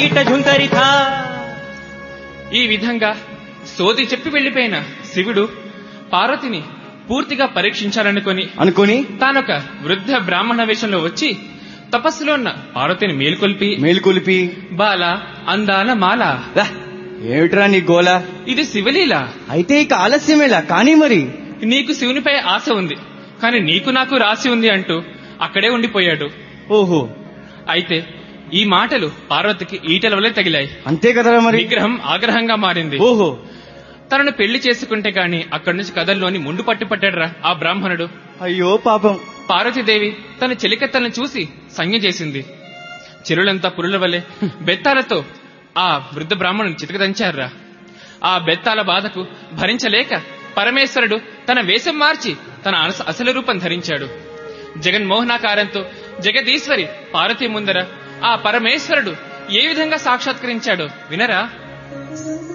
ఇట ఝుంకరిథా ఈ విధంగా సోది చెప్పి వెళ్లిపోయిన శివుడు పార్వతిని పూర్తిగా పరీక్షించాలనుకొని అనుకొని తానొక వృద్ధ బ్రాహ్మణ వేషంలో వచ్చి తపస్సులో ఉన్న పార్వతిని మేల్కొల్పి మేలుకొలిపి బాల అందాల మాల రా, ఏమిట్రా నీ గోల ఇది శివలీల అయితే ఇక ఆలస్యమేలా కానీ మరి నీకు శివునిపై ఆశ ఉంది కానీ నీకు నాకు రాసి ఉంది అంటూ అక్కడే ఉండిపోయాడు ఓహో అయితే ఈ మాటలు పార్వతికి ఈటల వలె తగిలాయి అంతే కదరా మరి విగ్రహం ఆగ్రహంగా మారింది ఓహో తనను పెళ్లి చేసుకుంటే గాని అక్కడి నుంచి కథల్లోని ముందు పట్టు పట్టాడురా ఆ బ్రాహ్మణుడు అయ్యో పాపం పార్వతీదేవి తన చెలికత్తలను చూసి సంజ్ఞ చేసింది చెరులంతా పురుల వలె బెత్తాలతో ఆ వృద్ధ బ్రాహ్మణుని చితకదంచారురా ఆ బెత్తాల బాధకు భరించలేక పరమేశ్వరుడు తన వేషం మార్చి తన అస- అసలు రూపం ధరించాడు జగన్మోహనాకారంతో జగదీశ్వరి పార్వతీ ముందర ఆ పరమేశ్వరుడు ఏ విధంగా సాక్షాత్కరించాడో వినరా